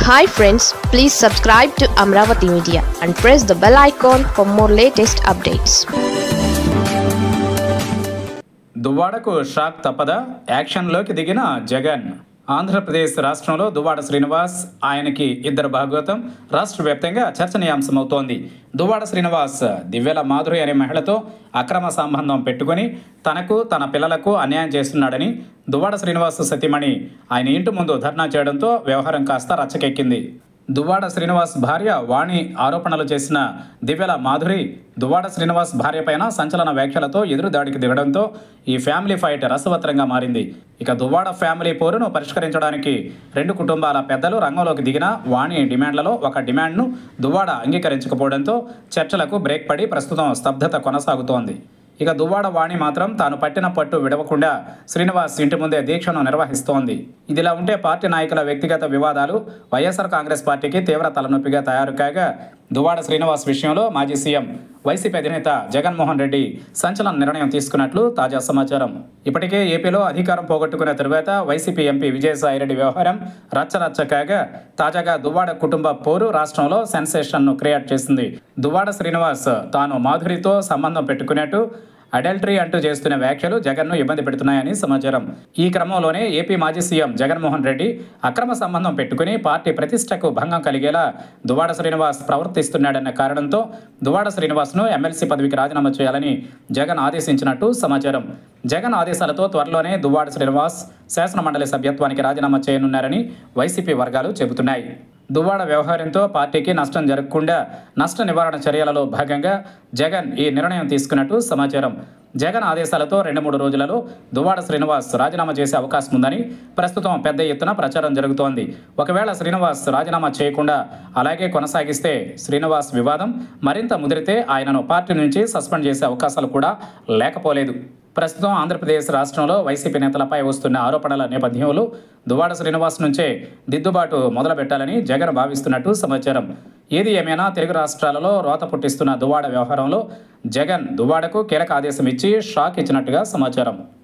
hi friends please subscribe to Amaravati media and press the bell icon for more latest updates దువ్వాడకు shock తప్పదా యాక్షన్లోకి దిగిన జగన్ ఆంధ్రప్రదేశ్ రాష్ట్రంలో దువ్వాడ శ్రీనివాస్ ఆయనకి ఇద్దరు భాగవతం రాష్ట్ర వ్యాప్తంగా చర్చనీయాంశమవుతోంది దువ్వాడ శ్రీనివాస్ దివ్యల మాధురి అనే మహిళతో అక్రమ సంబంధం పెట్టుకుని తనకు తన పిల్లలకు అన్యాయం చేస్తున్నాడని దువ్వాడ శ్రీనివాస్ సతీమణి ఆయన ఇంటి ముందు ధర్నా చేయడంతో వ్యవహారం కాస్త రచ్చకెక్కింది దువ్వాడ శ్రీనివాస్ భార్య వాణి ఆరోపణలు చేసిన దివ్యల మాధురి దువ్వాడ శ్రీనివాస్ భార్య పైన సంచలన వ్యాఖ్యలతో ఎదురుదాడికి దిగడంతో ఈ ఫ్యామిలీ ఫైట్ రసవత్రంగా మారింది ఇక దువ్వాడ ఫ్యామిలీ పోరును పరిష్కరించడానికి రెండు కుటుంబాల పెద్దలు రంగంలోకి దిగిన వాణి డిమాండ్లలో ఒక డిమాండ్ను దువ్వాడ అంగీకరించకపోవడంతో చర్చలకు బ్రేక్ పడి ప్రస్తుతం స్తబ్దత కొనసాగుతోంది ఇక దువ్వాడ వాణి మాత్రం తాను పట్టిన పట్టు విడవకుండా శ్రీనివాస్ ఇంటి ముందే దీక్షను నిర్వహిస్తోంది ఇదిలా ఉంటే పార్టీ నాయకుల వ్యక్తిగత వివాదాలు వైఎస్ఆర్ కాంగ్రెస్ పార్టీకి తీవ్ర తలనొప్పిగా తయారు కాగా దువ్వాడ శ్రీనివాస్ విషయంలో మాజీ సీఎం వైసీపీ అధినేత జగన్మోహన్ రెడ్డి సంచలన నిర్ణయం తీసుకున్నట్లు తాజా సమాచారం ఇప్పటికే ఏపీలో అధికారం పోగొట్టుకున్న తరువాత వైసీపీ ఎంపీ విజయసాయిరెడ్డి వ్యవహారం రచ్చరచ్చ కాగా తాజాగా దువ్వాడ కుటుంబ పోరు రాష్ట్రంలో సెన్సేషన్ను క్రియేట్ చేసింది దువ్వాడ శ్రీనివాస్ తాను మాధురితో సంబంధం పెట్టుకున్నట్టు అడల్టరీ అంటూ చేస్తున్న వ్యాఖ్యలు జగన్ను ఇబ్బంది పెడుతున్నాయని సమాచారం ఈ క్రమంలోనే ఏపీ మాజీ సీఎం జగన్మోహన్ రెడ్డి అక్రమ సంబంధం పెట్టుకుని పార్టీ ప్రతిష్టకు భంగం కలిగేలా దువాడ శ్రీనివాస్ ప్రవర్తిస్తున్నాడన్న కారణంతో దువాడ శ్రీనివాస్ను ఎమ్మెల్సీ పదవికి రాజీనామా చేయాలని జగన్ ఆదేశించినట్టు సమాచారం జగన్ ఆదేశాలతో త్వరలోనే దువ్వాడ శ్రీనివాస్ శాసనమండలి సభ్యత్వానికి రాజీనామా చేయనున్నారని వైసీపీ వర్గాలు చెబుతున్నాయి దువ్వాడ వ్యవహారంతో పార్టీకి నష్టం జరగకుండా నష్ట నివారణ చర్యలలో భాగంగా జగన్ ఈ నిర్ణయం తీసుకున్నట్టు సమాచారం జగన్ ఆదేశాలతో రెండు మూడు రోజులలో దువ్వాడ శ్రీనివాస్ రాజీనామా చేసే అవకాశం ఉందని ప్రస్తుతం పెద్ద ఎత్తున ప్రచారం జరుగుతోంది ఒకవేళ శ్రీనివాస్ రాజీనామా చేయకుండా అలాగే కొనసాగిస్తే శ్రీనివాస్ వివాదం మరింత ముదిరితే ఆయనను పార్టీ నుంచి సస్పెండ్ చేసే అవకాశాలు కూడా లేకపోలేదు ప్రస్తుతం ఆంధ్రప్రదేశ్ రాష్ట్రంలో వైసీపీ నేతలపై వస్తున్న ఆరోపణల నేపథ్యంలో దువ్వాడ శ్రీనివాస్ నుంచే దిద్దుబాటు మొదలుపెట్టాలని జగన్ భావిస్తున్నట్టు సమాచారం ఏది ఏమైనా తెలుగు రాష్ట్రాలలో రోత పుట్టిస్తున్న దువ్వాడ వ్యవహారంలో జగన్ దువ్వాడకు కీలక ఆదేశం ఇచ్చి షాక్ ఇచ్చినట్టుగా సమాచారం